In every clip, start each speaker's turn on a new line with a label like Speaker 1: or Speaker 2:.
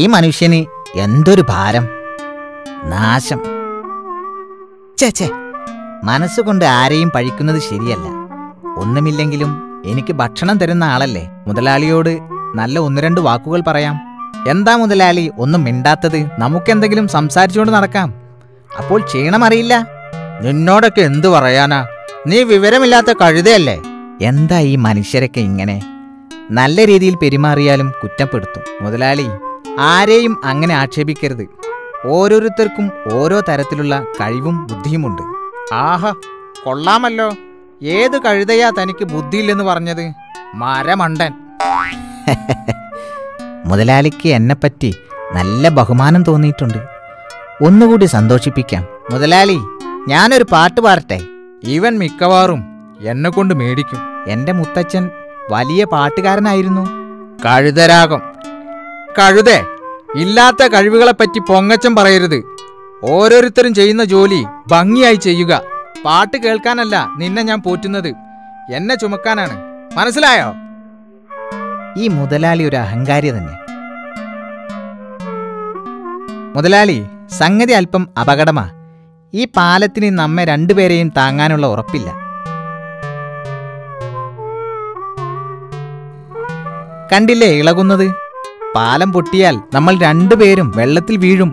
Speaker 1: ഈ മനുഷ്യന് എന്തൊരു ഭാരം നാശം ചേ ചേ മനസ്സുകൊണ്ട് ആരെയും പഴിക്കുന്നത് ശരിയല്ല ഒന്നുമില്ലെങ്കിലും എനിക്ക് ഭക്ഷണം തരുന്ന ആളല്ലേ മുതലാളിയോട് നല്ല ഒന്ന് രണ്ട് വാക്കുകൾ പറയാം എന്താ മുതലാളി ഒന്നും മിണ്ടാത്തത് നമുക്കെന്തെങ്കിലും സംസാരിച്ചുകൊണ്ട് നടക്കാം അപ്പോൾ ക്ഷീണമറിയില്ല നിന്നോടൊക്കെ എന്തു പറയാനാ നീ വിവരമില്ലാത്ത കഴുതയല്ലേ എന്താ ഈ മനുഷ്യരൊക്കെ ഇങ്ങനെ നല്ല രീതിയിൽ പെരുമാറിയാലും കുറ്റപ്പെടുത്തും മുതലാളി ആരെയും അങ്ങനെ ആക്ഷേപിക്കരുത് ഓരോരുത്തർക്കും ഓരോ തരത്തിലുള്ള കഴിവും ബുദ്ധിയുമുണ്ട് ആഹാ കൊള്ളാമല്ലോ ഏത് കഴുതയാ തനിക്ക് ബുദ്ധിയില്ലെന്ന് പറഞ്ഞത് മരമണ്ടൻ മുതലാളിക്ക് എന്നെപ്പറ്റി നല്ല ബഹുമാനം തോന്നിയിട്ടുണ്ട് ഒന്നുകൂടി സന്തോഷിപ്പിക്കാം മുതലാളി ഞാനൊരു പാട്ട് പാടട്ടെ ഇവൻ മിക്കവാറും എന്നെ കൊണ്ട് മേടിക്കും എന്റെ മുത്തച്ഛൻ വലിയ പാട്ടുകാരനായിരുന്നു കഴുതരാഗം കഴുതേ ഇല്ലാത്ത കഴിവുകളെപ്പറ്റി പൊങ്ങച്ചം പറയരുത് ഓരോരുത്തരും ചെയ്യുന്ന ജോലി ഭംഗിയായി ചെയ്യുക പാട്ട് കേൾക്കാനല്ല നിന്നെ ഞാൻ പോറ്റുന്നത് എന്നെ ചുമക്കാനാണ് മനസ്സിലായോ ഈ മുതലാളി ഒരു അഹങ്കാരി തന്നെ മുതലാളി സംഗതി അല്പം അപകടമാ ഈ പാലത്തിന് നമ്മെ രണ്ടുപേരെയും താങ്ങാനുള്ള ഉറപ്പില്ല കണ്ടില്ലേ ഇളകുന്നത് പാലം പൊട്ടിയാൽ നമ്മൾ രണ്ടുപേരും വെള്ളത്തിൽ വീഴും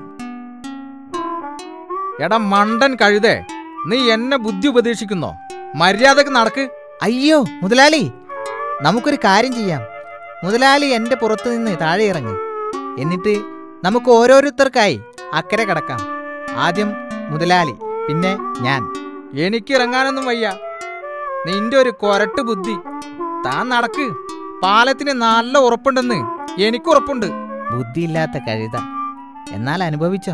Speaker 1: എടാ മണ്ടൻ കഴുതേ നീ എന്നെ ബുദ്ധി ഉപദേശിക്കുന്നോ മര്യാദക്ക് നടക്ക് അയ്യോ മുതലാളി നമുക്കൊരു കാര്യം ചെയ്യാം മുതലാളി എന്റെ പുറത്തു നിന്ന് താഴെ ഇറങ്ങ് എന്നിട്ട് നമുക്ക് ഓരോരുത്തർക്കായി അക്കരെ കടക്കാം ആദ്യം മുതലാളി പിന്നെ ഞാൻ എനിക്ക് ഇറങ്ങാനൊന്നും വയ്യ നിന്റെ ഒരു കൊരട്ട് ബുദ്ധി താൻ നടക്ക് പാലത്തിന് നല്ല ഉറപ്പുണ്ടെന്ന് എനിക്ക് ഉറപ്പുണ്ട് ബുദ്ധിയില്ലാത്ത കഴുത എന്നാൽ അനുഭവിച്ചോ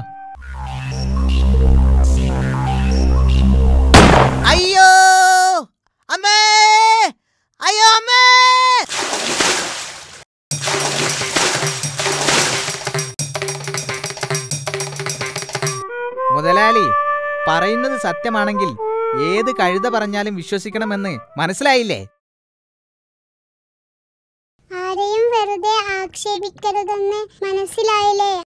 Speaker 1: അയ്യോ അമ്മേ അയ്യോ അമ്മേ മുതലാളി പറയുന്നത് സത്യമാണെങ്കിൽ ഏത് കഴുത പറഞ്ഞാലും വിശ്വസിക്കണമെന്ന് മനസ്സിലായില്ലേ
Speaker 2: ആരെയും വെറുതെ ആക്ഷേപിക്കരുതെന്ന് മനസ്സിലായില്ലേ